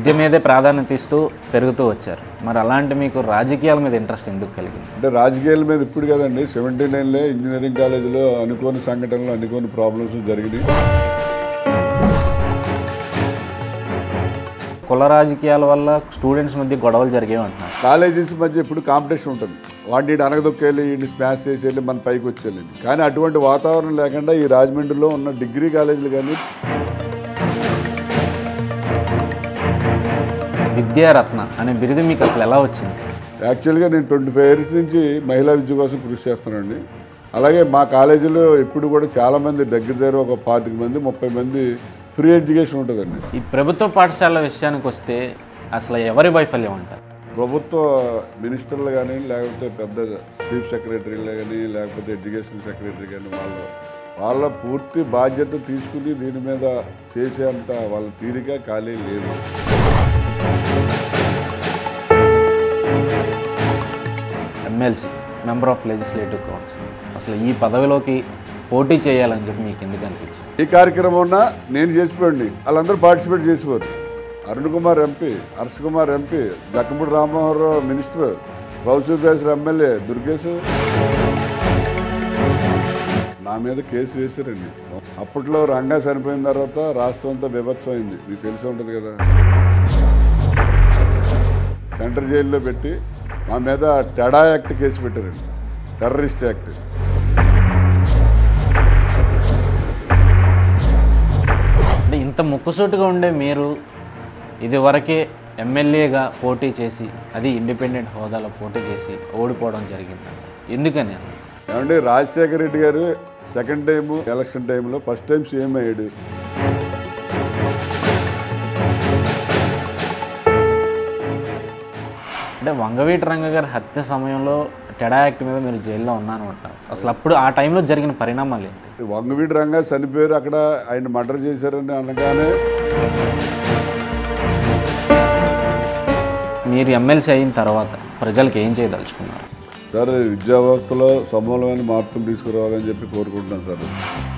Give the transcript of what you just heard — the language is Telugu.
విద్య మీదే ప్రాధాన్యత ఇస్తూ పెరుగుతూ వచ్చారు మరి అలాంటి మీకు రాజకీయాల మీద ఇంట్రెస్ట్ ఎందుకు కలిగింది అంటే రాజకీయాల మీద ఇప్పుడు కదండి సెవెంటీ నైన్లో ఇంజనీరింగ్ కాలేజీలో అనుకోని సంఘటనలు అనుకోని ప్రాబ్లమ్స్ జరిగినాయి కుల రాజకీయాల వల్ల స్టూడెంట్స్ మధ్య గొడవలు జరిగేవి అంటున్నారు కాలేజెస్ మధ్య ఇప్పుడు కాంపిటీషన్ ఉంటుంది వాడిని ఈడు అనగదొక్కేళ్ళి వీడిని స్మాష్ చేసి వెళ్ళి మన పైకి వచ్చేయాలి కానీ అటువంటి వాతావరణం లేకుండా ఈ రాజమండ్రిలో ఉన్న డిగ్రీ కాలేజీలు కానీ విద్యారత్న అనే బిరుదు మీకు అసలు ఎలా వచ్చింది సార్ యాక్చువల్గా నేను ట్వంటీ ఫైవ్ ఇయర్స్ నుంచి మహిళా విద్య కోసం కృషి చేస్తున్నానండి అలాగే మా కాలేజీలో ఇప్పుడు కూడా చాలామంది దగ్గర దగ్గర ఒక పాతిక మంది ముప్పై మంది ఫ్రీ ఎడ్యుకేషన్ ఉంటుందండి ఈ ప్రభుత్వ పాఠశాల విషయానికి వస్తే అసలు ఎవరి వైఫల్యం అంటారు ప్రభుత్వ మినిస్టర్లు కానీ లేకపోతే పెద్ద చీఫ్ సెక్రటరీలు కానీ లేకపోతే ఎడ్యుకేషన్ సెక్రటరీ కానీ వాళ్ళు వాళ్ళ పూర్తి బాధ్యత తీసుకుని దీని మీద చేసేంత వాళ్ళ తీరిక ఖాళీ లేదు MLC member of legislative council అసలు ఈ పదవిలోకి పోటీ చేయాలని చెప్పి మీకు ఎందుకు అనిపించింది ఈ కార్యక్రమం ఉన్నా నేను చేసిపోండి వాళ్ళందరూ పార్టిసిపేట్ చేసేవారు Arun Kumar MP Harsh Kumar MP Dakkamudi Rammohan Rao minister రౌసూపేశ్వర ఎమ్మెల్యే దుర్గేశ్ నా మీద కేసు వేసారండి అప్పట్లో రంగా చనిపోయిన తర్వాత రాష్ట్రం అంతా బీభత్సం అయింది మీకు తెలిసి ఉంటుంది కదా సెంట్రల్ జైల్లో పెట్టి మా మీద టెడా యాక్ట్ కేసు పెట్టారండి టెర్రరిస్ట్ యాక్ట్ అంటే ఇంత ముక్కుసూటిగా ఉండే మీరు ఇదివరకే ఎమ్మెల్యేగా పోటీ చేసి అది ఇండిపెండెంట్ హోదాలో పోటీ చేసి ఓడిపోవడం జరిగింది ఎందుకని ఏమంటే రాజశేఖర రెడ్డి గారు సెకండ్ టైం ఎలక్షన్ టైంలో ఫస్ట్ టైం సీఎం అయ్యాడు అంటే వంగవీటి రంగ గారి హత్య సమయంలో టెడా యాక్ట్ మీద మీరు జైల్లో ఉన్నాను అంటారు అసలు అప్పుడు ఆ టైంలో జరిగిన పరిణామాలు ఏంటి వంగవీటి రంగా చనిపోయారు అక్కడ ఆయన మర్డర్ చేశారని అనగానే మీరు ఎమ్మెల్సీ అయిన తర్వాత ప్రజలకు ఏం చేయదలుచుకున్నారు సార్ విద్యా వ్యవస్థలో సమూలమైన మార్పులు తీసుకురావాలని చెప్పి కోరుకుంటున్నాను సార్